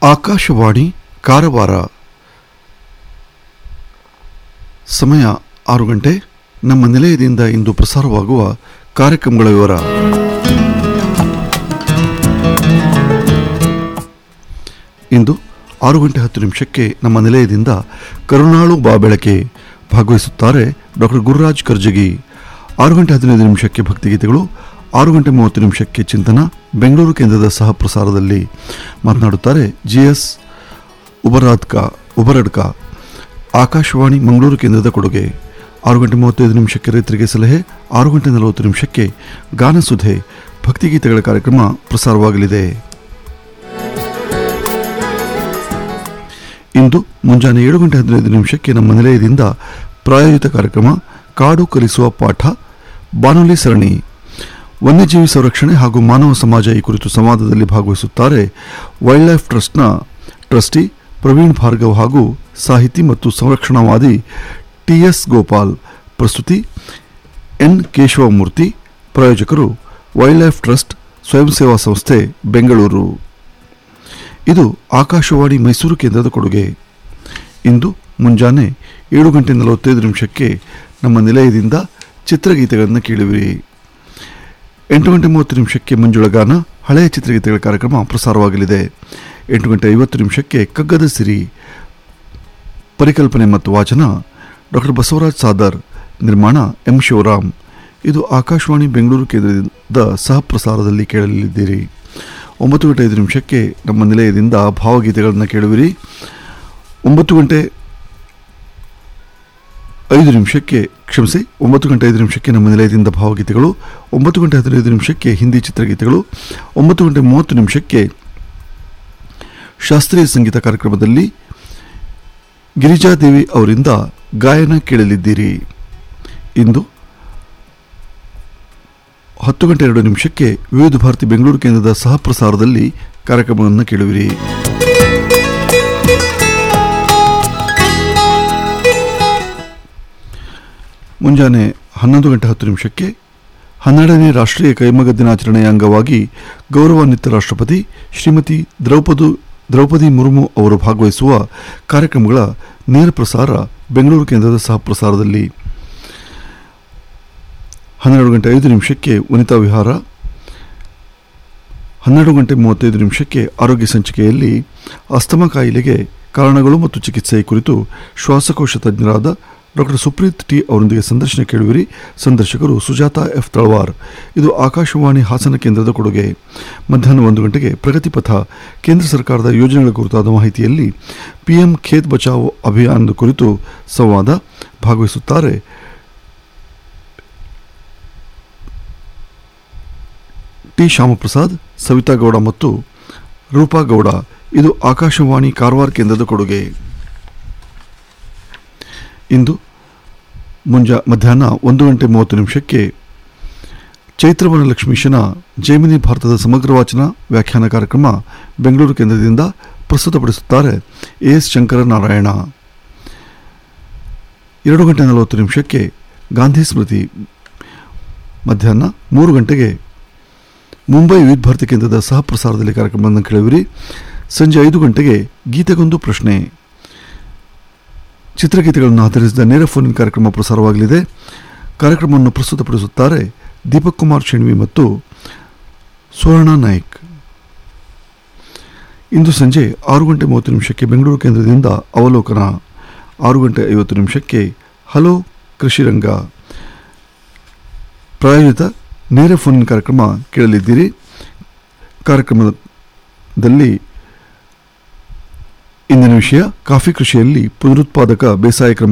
ಆಕಾಶವಾಣಿ ಕಾರವಾರ ಸಮಯ ಆರು ಗಂಟೆ ನಮ್ಮ ನಿಲಯದಿಂದ ಇಂದು ಪ್ರಸಾರವಾಗುವ ಕಾರ್ಯಕ್ರಮಗಳ ವಿವರ ಇಂದು ಆರು ಗಂಟೆ ಹತ್ತು ನಿಮಿಷಕ್ಕೆ ನಮ್ಮ ನಿಲಯದಿಂದ ಕರುಣಾಳು ಬಾ ಬೆಳಕೆ ಭಾಗವಹಿಸುತ್ತಾರೆ ಡಾಕ್ಟರ್ ಗುರುರಾಜ್ ಕರ್ಜಗಿ ಆರು ಗಂಟೆ ಹದಿನೈದು ನಿಮಿಷಕ್ಕೆ ಭಕ್ತಿಗೀತೆಗಳು ಆರು ಗಂಟೆ ಮೂವತ್ತು ನಿಮಿಷಕ್ಕೆ ಚಿಂತನ ಬೆಂಗಳೂರು ಕೇಂದ್ರದ ಸಹ ಪ್ರಸಾರದಲ್ಲಿ ಮಾತನಾಡುತ್ತಾರೆ ಜಿ ಎಸ್ ಉಬರಾದ್ಕ ಉಬರಡ್ಕ ಆಕಾಶವಾಣಿ ಮಂಗಳೂರು ಕೇಂದ್ರದ ಕೊಡುಗೆ ಆರು ಗಂಟೆ ಮೂವತ್ತೈದು ನಿಮಿಷಕ್ಕೆ ರೈತರಿಗೆ ಸಲಹೆ ಆರು ಗಂಟೆ ನಲವತ್ತು ನಿಮಿಷಕ್ಕೆ ಗಾನಸುಧೆ ಭಕ್ತಿಗೀತೆಗಳ ಕಾರ್ಯಕ್ರಮ ಪ್ರಸಾರವಾಗಲಿದೆ ಇಂದು ಮುಂಜಾನೆ ಏಳು ಗಂಟೆ ಹದಿನೈದು ನಿಮಿಷಕ್ಕೆ ನಮ್ಮ ನಿಲಯದಿಂದ ಪ್ರಾಯೋಜಿತ ಕಾರ್ಯಕ್ರಮ ಕಾಡು ಕಲಿಸುವ ಪಾಠ ಬಾನುಲಿ ಸರಣಿ ವನ್ಯಜೀವಿ ಸಂರಕ್ಷಣೆ ಹಾಗೂ ಮಾನವ ಸಮಾಜ ಈ ಕುರಿತು ಸಂವಾದದಲ್ಲಿ ಭಾಗವಹಿಸುತ್ತಾರೆ ವೈಲ್ಡ್ ಲೈಫ್ ಟ್ರಸ್ಟ್ನ ಟ್ರಸ್ಟಿ ಪ್ರವೀಣ್ ಭಾರ್ಗವ್ ಹಾಗೂ ಸಾಹಿತಿ ಮತ್ತು ಸಂರಕ್ಷಣಾವಾದಿ ಟಿ ಎಸ್ ಗೋಪಾಲ್ ಪ್ರಸ್ತುತಿ ಎನ್ ಕೇಶವಮೂರ್ತಿ ಪ್ರಾಯೋಜಕರು ವೈಲ್ಡ್ ಲೈಫ್ ಟ್ರಸ್ಟ್ ಸ್ವಯಂ ಸೇವಾ ಸಂಸ್ಥೆ ಬೆಂಗಳೂರು ಇದು ಆಕಾಶವಾಣಿ ಮೈಸೂರು ಕೇಂದ್ರದ ಕೊಡುಗೆ ಇಂದು ಮುಂಜಾನೆ ಏಳು ಗಂಟೆ ನಲವತ್ತೈದು ನಿಮಿಷಕ್ಕೆ ನಮ್ಮ ನಿಲಯದಿಂದ ಚಿತ್ರಗೀತೆಗಳನ್ನು ಕೇಳುವಿರಿ ಎಂಟು ಗಂಟೆ ಮೂವತ್ತು ನಿಮಿಷಕ್ಕೆ ಮಂಜುಳಗಾನ ಹಳೆಯ ಚಿತ್ರಗೀತೆಗಳ ಕಾರ್ಯಕ್ರಮ ಪ್ರಸಾರವಾಗಲಿದೆ ಎಂಟು ಗಂಟೆ ಐವತ್ತು ನಿಮಿಷಕ್ಕೆ ಕಗ್ಗದ ಸಿರಿ ಪರಿಕಲ್ಪನೆ ಮತ್ತು ವಾಚನ ಡಾಕ್ಟರ್ ಬಸವರಾಜ್ ಸಾದರ್ ನಿರ್ಮಾಣ ಎಂ ಶಿವರಾಮ್ ಇದು ಆಕಾಶವಾಣಿ ಬೆಂಗಳೂರು ಕೇಂದ್ರದಿಂದ ಸಹ ಪ್ರಸಾರದಲ್ಲಿ ಕೇಳಲಿದ್ದೀರಿ ಒಂಬತ್ತು ಗಂಟೆ ಐದು ನಿಮಿಷಕ್ಕೆ ನಮ್ಮ ನಿಲಯದಿಂದ ಭಾವಗೀತೆಗಳನ್ನು ಕೇಳುವಿರಿ ಒಂಬತ್ತು ಗಂಟೆ ಐದು ನಿಮಿಷಕ್ಕೆ ಕ್ಷಮಿಸಿ ಒಂಬತ್ತು ಗಂಟೆ ಐದು ನಿಮಿಷಕ್ಕೆ ನಮ್ಮ ನಿಲಯದಿಂದ ಭಾವಗೀತೆಗಳು ಒಂಬತ್ತು ಗಂಟೆ ಹದಿನೈದು ನಿಮಿಷಕ್ಕೆ ಹಿಂದಿ ಚಿತ್ರಗೀತೆಗಳು ಒಂಬತ್ತು ಗಂಟೆ ಮೂವತ್ತು ನಿಮಿಷಕ್ಕೆ ಶಾಸ್ತ್ರೀಯ ಸಂಗೀತ ಕಾರ್ಯಕ್ರಮದಲ್ಲಿ ಗಿರಿಜಾದೇವಿ ಅವರಿಂದ ಗಾಯನ ಕೇಳಲಿದ್ದೀರಿ ಇಂದು ಹತ್ತು ಗಂಟೆ ಎರಡು ನಿಮಿಷಕ್ಕೆ ವಿವಿಧ ಭಾರತಿ ಬೆಂಗಳೂರು ಕೇಂದ್ರದ ಸಹ ಪ್ರಸಾರದಲ್ಲಿ ಕಾರ್ಯಕ್ರಮವನ್ನು ಕೇಳುವಿರಿ ಮುಂಜಾನೆ ಹನ್ನೊಂದು ಗಂಟೆ ಹತ್ತು ನಿಮಿಷಕ್ಕೆ ಹನ್ನೆರಡನೇ ರಾಷ್ಟ್ರೀಯ ಕೈಮಗ್ಗ ದಿನಾಚರಣೆಯ ಅಂಗವಾಗಿ ಗೌರವಾನ್ವಿತ ರಾಷ್ಟ್ರಪತಿ ಶ್ರೀಮತಿ ದ್ರೌಪದು ದ್ರೌಪದಿ ಮುರ್ಮು ಅವರು ಭಾಗವಹಿಸುವ ಕಾರ್ಯಕ್ರಮಗಳ ನೇರ ಪ್ರಸಾರ ಬೆಂಗಳೂರು ಕೇಂದ್ರದ ಸಹ ಪ್ರಸಾರದಲ್ಲಿ ಹನ್ನೆರಡು ಗಂಟೆ ಐದು ನಿಮಿಷಕ್ಕೆ ವನಿತಾ ವಿಹಾರ ಹನ್ನೆರಡು ಗಂಟೆ ಮೂವತ್ತೈದು ನಿಮಿಷಕ್ಕೆ ಆರೋಗ್ಯ ಸಂಚಿಕೆಯಲ್ಲಿ ಅಸ್ತಮ ಕಾಯಿಲೆಗೆ ಕಾರಣಗಳು ಮತ್ತು ಚಿಕಿತ್ಸೆ ಕುರಿತು ಶ್ವಾಸಕೋಶ ತಜ್ಞರಾದ ಡಾಕ್ಟರ್ ಸುಪ್ರೀತ್ ಟಿ ಅವರೊಂದಿಗೆ ಸಂದರ್ಶನ ಕೇಳುವಿರಿ ಸಂದರ್ಶಕರು ಸುಜಾತ ಎಫ್ ತಳವಾರ್ ಇದು ಆಕಾಶವಾಣಿ ಹಾಸನ ಕೇಂದ್ರದ ಕೊಡುಗೆ ಮಧ್ಯಾಹ್ನ ಒಂದು ಗಂಟೆಗೆ ಪ್ರಗತಿ ಪಥ ಕೇಂದ್ರ ಸರ್ಕಾರದ ಯೋಜನೆಗಳ ಕುರಿತಾದ ಮಾಹಿತಿಯಲ್ಲಿ ಪಿಎಂ ಖೇತ್ ಬಚಾವ್ ಅಭಿಯಾನದ ಕುರಿತು ಸಂವಾದ ಭಾಗವಹಿಸುತ್ತಾರೆ ಟಿ ಶ್ಯಾಮಪ್ರಸಾದ್ ಸವಿತಾ ಗೌಡ ಮತ್ತು ರೂಪಾ ಗೌಡ ಇದು ಆಕಾಶವಾಣಿ ಕಾರವಾರ ಕೇಂದ್ರದ ಕೊಡುಗೆ ಇಂದು ಮುಂಜಾ ಮಧ್ಯಾಹ್ನ ಒಂದು ಗಂಟೆ ಮೂವತ್ತು ನಿಮಿಷಕ್ಕೆ ಚೈತ್ರವನ ಲಕ್ಷ್ಮೀಶನ ಜೈಮಿನಿ ಭಾರತದ ಸಮಗ್ರ ವಾಚನ ವ್ಯಾಖ್ಯಾನ ಕಾರ್ಯಕ್ರಮ ಬೆಂಗಳೂರು ಕೇಂದ್ರದಿಂದ ಪ್ರಸ್ತುತಪಡಿಸುತ್ತಾರೆ ಎ ಎಸ್ ಶಂಕರ ನಾರಾಯಣ ಎರಡು ಗಂಟೆ ನಲವತ್ತು ನಿಮಿಷಕ್ಕೆ ಗಾಂಧಿ ಸ್ಮೃತಿ ಮಧ್ಯಾಹ್ನ ಮೂರು ಗಂಟೆಗೆ ಮುಂಬೈ ವಿವಿಧ ಭಾರತಿ ಕೇಂದ್ರದ ಸಹ ಪ್ರಸಾರದಲ್ಲಿ ಕಾರ್ಯಕ್ರಮವನ್ನು ಕೇಳುವಿರಿ ಸಂಜೆ ಐದು ಗಂಟೆಗೆ ಗೀತೆಗೊಂದು ಪ್ರಶ್ನೆ ಚಿತ್ರಗೀತೆಗಳನ್ನು ಆಧರಿಸಿದ ನೇರ ಫೋನ್ ಕಾರ್ಯಕ್ರಮ ಪ್ರಸಾರವಾಗಲಿದೆ ಕಾರ್ಯಕ್ರಮವನ್ನು ಪ್ರಸ್ತುತಪಡಿಸುತ್ತಾರೆ ದೀಪಕ್ ಕುಮಾರ್ ಶೆಣ್ವಿ ಮತ್ತು ಸುವರ್ಣ ನಾಯ್ಕ್ ಇಂದು ಸಂಜೆ ಆರು ಗಂಟೆ ಮೂವತ್ತು ನಿಮಿಷಕ್ಕೆ ಬೆಂಗಳೂರು ಕೇಂದ್ರದಿಂದ ಅವಲೋಕನ ಆರು ಗಂಟೆ ಐವತ್ತು ನಿಮಿಷಕ್ಕೆ ಹಲೋ ಕೃಷಿರಂಗ ಪ್ರಾಯೋಜಿತ ನೇರ ಫೋನ್ ಕಾರ್ಯಕ್ರಮ ಕೇಳಲಿದ್ದೀರಿ ಕಾರ್ಯಕ್ರಮದಲ್ಲಿ ಇಂದಿನ ವಿಷಯ ಕಾಫಿ ಕೃಷಿಯಲ್ಲಿ ಪುನರುತ್ಪಾದಕ ಬೇಸಾಯ ಕ್ರಮ